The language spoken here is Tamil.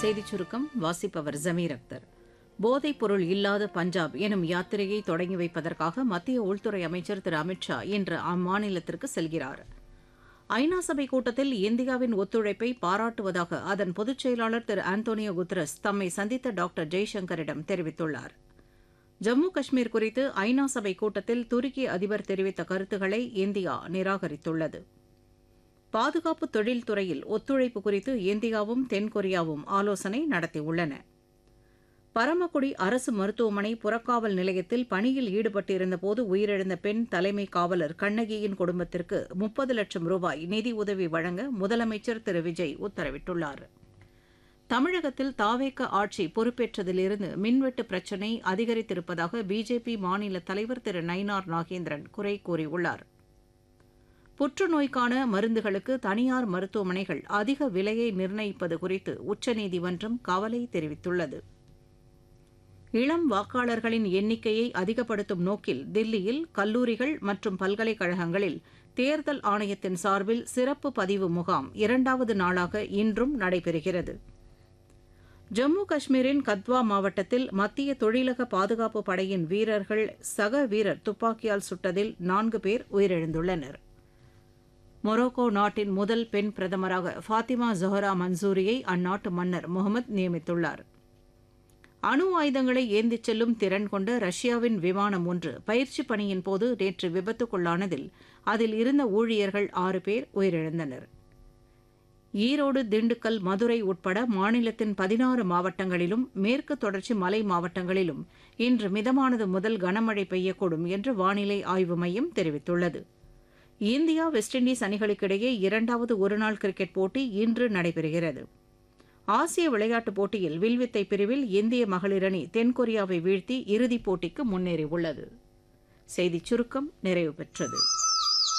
செய்திச் சுருக்கம் வாசிப்பவர் ஜமீர் அக்தர் போதைப் பொருள் இல்லாத பஞ்சாப் எனும் யாத்திரையை தொடங்கி வைப்பதற்காக மத்திய உள்துறை அமைச்சர் திரு அமித் ஷா இன்று அம்மாநிலத்திற்கு செல்கிறார் ஐநா சபை கூட்டத்தில் இந்தியாவின் ஒத்துழைப்பை பாராட்டுவதாக அதன் பொதுச் செயலாளர் திரு ஆந்தோனியோ குத்ரஸ் தம்மை சந்தித்த டாக்டர் ஜெய்சங்கரிடம் தெரிவித்துள்ளார் ஜம்மு காஷ்மீர் குறித்து ஐநா சபை கூட்டத்தில் துருக்கி அதிபர் தெரிவித்த கருத்துக்களை இந்தியா நிராகரித்துள்ளது பாதுகாப்பு தொழில்துறையில் ஒத்துழைப்பு குறித்து இந்தியாவும் தென்கொரியாவும் ஆலோசனை நடத்தியுள்ளன பரமக்குடி அரசு மருத்துவமனை புறக்காவல் நிலையத்தில் பணியில் ஈடுபட்டிருந்தபோது உயிரிழந்த பெண் தலைமை காவலர் கண்ணகியின் குடும்பத்திற்கு முப்பது லட்சம் ரூபாய் நிதி உதவி வழங்க முதலமைச்சர் திரு விஜய் உத்தரவிட்டுள்ளார் தமிழகத்தில் தாவேக்க ஆட்சி பொறுப்பேற்றதிலிருந்து மின்வெட்டு பிரச்சினை அதிகரித்திருப்பதாக பிஜேபி மாநில தலைவர் திரு நயினார் நாகேந்திரன் குறை கூறியுள்ளார் புற்றுநோய்க்கான மருந்துகளுக்கு தனியார் மருத்துவமனைகள் அதிக விலையை நிர்ணயிப்பது குறித்து உச்சநீதிமன்றம் கவலை தெரிவித்துள்ளது இளம் வாக்காளர்களின் எண்ணிக்கையை அதிகப்படுத்தும் நோக்கில் தில்லியில் கல்லூரிகள் மற்றும் பல்கலைக்கழகங்களில் தேர்தல் ஆணையத்தின் சார்பில் சிறப்பு பதிவு முகாம் இரண்டாவது நாளாக இன்றும் நடைபெறுகிறது ஜம்மு காஷ்மீரின் கத்வா மாவட்டத்தில் மத்திய தொழிலக பாதுகாப்பு படையின் வீரர்கள் சக வீரர் துப்பாக்கியால் சுட்டதில் நான்கு பேர் உயிரிழந்துள்ளனர் மொரோக்கோ நாட்டின் முதல் பெண் பிரதமராக ஃபாத்திமா ஜொஹரா மன்சூரியை அந்நாட்டு மன்னர் முகமது நியமித்துள்ளார் அணு ஆயுதங்களை ஏந்திச் செல்லும் திறன் கொண்ட ரஷ்யாவின் விமானம் ஒன்று பயிற்சி பணியின் போது நேற்று விபத்துக்குள்ளானதில் அதில் இருந்த ஊழியர்கள் ஆறு பேர் உயிரிழந்தனர் ஈரோடு திண்டுக்கல் மதுரை உட்பட மாநிலத்தின் பதினாறு மாவட்டங்களிலும் மேற்கு தொடர்ச்சி மலை மாவட்டங்களிலும் இன்று மிதமானது முதல் கனமழை பெய்யக்கூடும் என்று வானிலை ஆய்வு மையம் தெரிவித்துள்ளது இந்தியா வெஸ்ட் இண்டீஸ் அணிகளுக்கிடையே இரண்டாவது ஒருநாள் கிரிக்கெட் போட்டி இன்று நடைபெறுகிறது ஆசிய விளையாட்டுப் போட்டியில் வில்வித்தை பிரிவில் இந்திய மகளிர் அணி தென்கொரியாவை வீழ்த்தி இறுதிப் போட்டிக்கு முன்னேறியுள்ளது செய்திச் சுருக்கம் நிறைவு பெற்றது